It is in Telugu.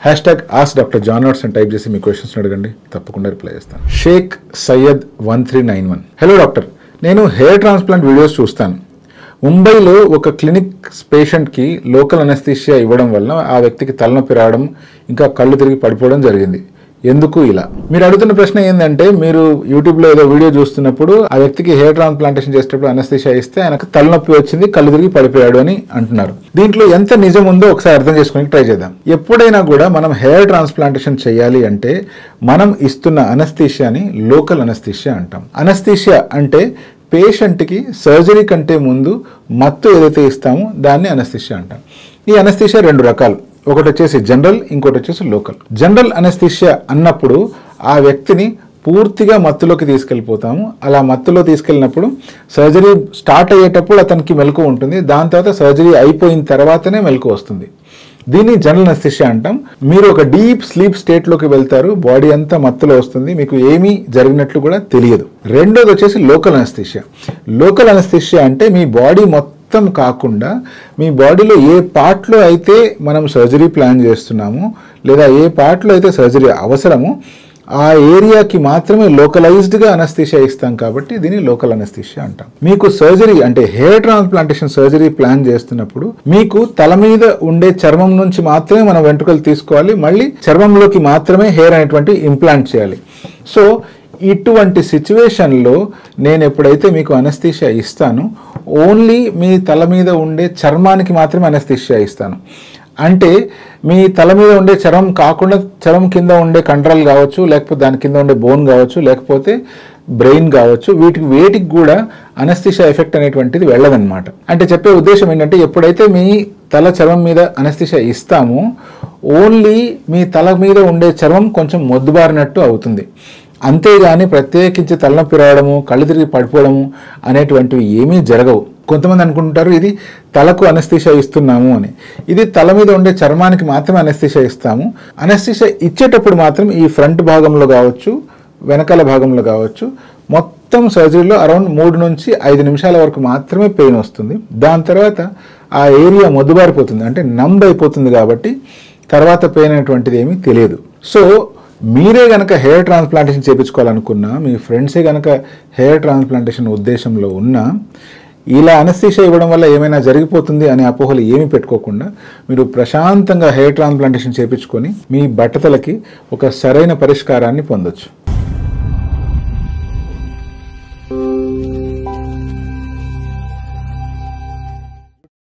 hash hashtag ask doctor John notes అని టైప్ చేసి మీ క్వశ్చన్స్ అడగండి తప్పకుండా రిప్లై చేస్తాను Sheikh Syed one three nine one hello doctor నేను హెయిర్ ట్రాన్స్ప్లాంట్ వీడియోస్ చూస్తాను ముంబైలో ఒక క్లినిక్ పేషెంట్కి లోకల్ అనస్థీషియా ఇవ్వడం వల్ల ఆ వ్యక్తికి తలనొప్పి రావడం ఇంకా కళ్ళు తిరిగి పడిపోవడం జరిగింది ఎందుకు ఇలా మీరు అడుగుతున్న ప్రశ్న ఏంటంటే మీరు యూట్యూబ్లో ఏదో వీడియో చూస్తున్నప్పుడు ఆ వ్యక్తికి హెయిర్ ట్రాన్స్ప్లాంటేషన్ చేసేటప్పుడు అనస్థీషియా ఇస్తే ఆయనకు తలనొప్పి వచ్చింది కళ్ళు తిరిగి పడిపోయాడు అని అంటున్నారు దీంట్లో ఎంత నిజం ఉందో ఒకసారి అర్థం చేసుకోవడానికి ట్రై చేద్దాం ఎప్పుడైనా కూడా మనం హెయిర్ ట్రాన్స్ప్లాంటేషన్ చేయాలి అంటే మనం ఇస్తున్న అనస్థీషియాని లోకల్ అనస్థీషియా అంటాం అనస్థీషియా అంటే పేషెంట్కి సర్జరీ కంటే ముందు మత్తు ఏదైతే ఇస్తామో దాన్ని అనస్థిషియా అంటాం ఈ అనస్థిషియా రెండు రకాలు ఒకటి వచ్చేసి జనరల్ ఇంకోటి వచ్చేసి లోకల్ జనరల్ అనస్థిషియా అన్నప్పుడు ఆ వ్యక్తిని పూర్తిగా మత్తులోకి తీసుకెళ్ళిపోతాము అలా మత్తులో తీసుకెళ్ళినప్పుడు సర్జరీ స్టార్ట్ అయ్యేటప్పుడు అతనికి మెలకు ఉంటుంది దాని తర్వాత సర్జరీ అయిపోయిన తర్వాతనే మెలకు వస్తుంది దీన్ని జనరల్ అనస్థిషియా అంటాం మీరు ఒక డీప్ స్లీప్ స్టేట్లోకి వెళ్తారు బాడీ అంతా మత్తులో వస్తుంది మీకు ఏమీ జరిగినట్లు కూడా తెలియదు రెండోది వచ్చేసి లోకల్ అనస్థిషియా లోకల్ అనస్థిషియా అంటే మీ బాడీ మొత్తం కాకుండా మీ బాడీలో ఏ పార్ట్లో అయితే మనం సర్జరీ ప్లాన్ చేస్తున్నామో లేదా ఏ పార్ట్లో అయితే సర్జరీ అవసరమో ఆ ఏరియాకి మాత్రమే లోకలైజ్డ్గా అనస్థీషియా ఇస్తాం కాబట్టి దీన్ని లోకల్ అనస్థీషియా అంటాం మీకు సర్జరీ అంటే హెయిర్ ట్రాన్స్ప్లాంటేషన్ సర్జరీ ప్లాన్ చేస్తున్నప్పుడు మీకు తల మీద ఉండే చర్మం నుంచి మాత్రమే మనం వెంట్రుకలు తీసుకోవాలి మళ్ళీ చర్మంలోకి మాత్రమే హెయిర్ అనేటువంటి ఇంప్లాంట్ చేయాలి సో ఇటువంటి సిచ్యువేషన్లో నేను ఎప్పుడైతే మీకు అనస్థీషియా ఇస్తాను ఓన్లీ మీ తల మీద ఉండే చర్మానికి మాత్రమే అనస్థీషియా ఇస్తాను అంటే మీ తల మీద ఉండే చర్మం కాకుండా చర్మం కింద ఉండే కండరాలు కావచ్చు లేకపోతే దాని కింద ఉండే బోన్ కావచ్చు లేకపోతే బ్రెయిన్ కావచ్చు వీటికి వేటికి కూడా అనస్థిషా ఎఫెక్ట్ అనేటువంటిది వెళ్ళదన్నమాట అంటే చెప్పే ఉద్దేశం ఏంటంటే ఎప్పుడైతే మీ తల చర్మం మీద అనస్థిషా ఇస్తామో ఓన్లీ మీ తల మీద ఉండే చర్మం కొంచెం మొద్దుబారినట్టు అవుతుంది అంతేగాని ప్రత్యేకించి తలనొప్పి రావడము కళ్ళు తిరిగి పడిపోవడము అనేటువంటివి ఏమీ జరగవు కొంతమంది అనుకుంటారు ఇది తలకు అనస్థిషా ఇస్తున్నాము అని ఇది తల మీద ఉండే చర్మానికి మాత్రమే అనస్థిషా ఇస్తాము అనస్థిషా ఇచ్చేటప్పుడు మాత్రం ఈ ఫ్రంట్ భాగంలో కావచ్చు వెనకాల భాగంలో కావచ్చు మొత్తం సర్జరీలో అరౌండ్ మూడు నుంచి ఐదు నిమిషాల వరకు మాత్రమే పెయిన్ వస్తుంది దాని తర్వాత ఆ ఏరియా మొద్దుబారిపోతుంది అంటే నంబ్ అయిపోతుంది కాబట్టి తర్వాత పెయిన్ అనేటువంటిది ఏమీ తెలియదు సో మీరే గనక హెయిర్ ట్రాన్స్ప్లాంటేషన్ చేయించుకోవాలనుకున్నా మీ ఫ్రెండ్సే గనక హెయిర్ ట్రాన్స్ప్లాంటేషన్ ఉద్దేశంలో ఉన్నా ఇలా అనస్థీషియా ఇవ్వడం వల్ల ఏమైనా జరిగిపోతుంది అనే అపోహలు ఏమీ పెట్టుకోకుండా మీరు ప్రశాంతంగా హెయిర్ ట్రాన్స్ప్లాంటేషన్ చేయించుకొని మీ బట్టతలకి ఒక సరైన పరిష్కారాన్ని పొందొచ్చు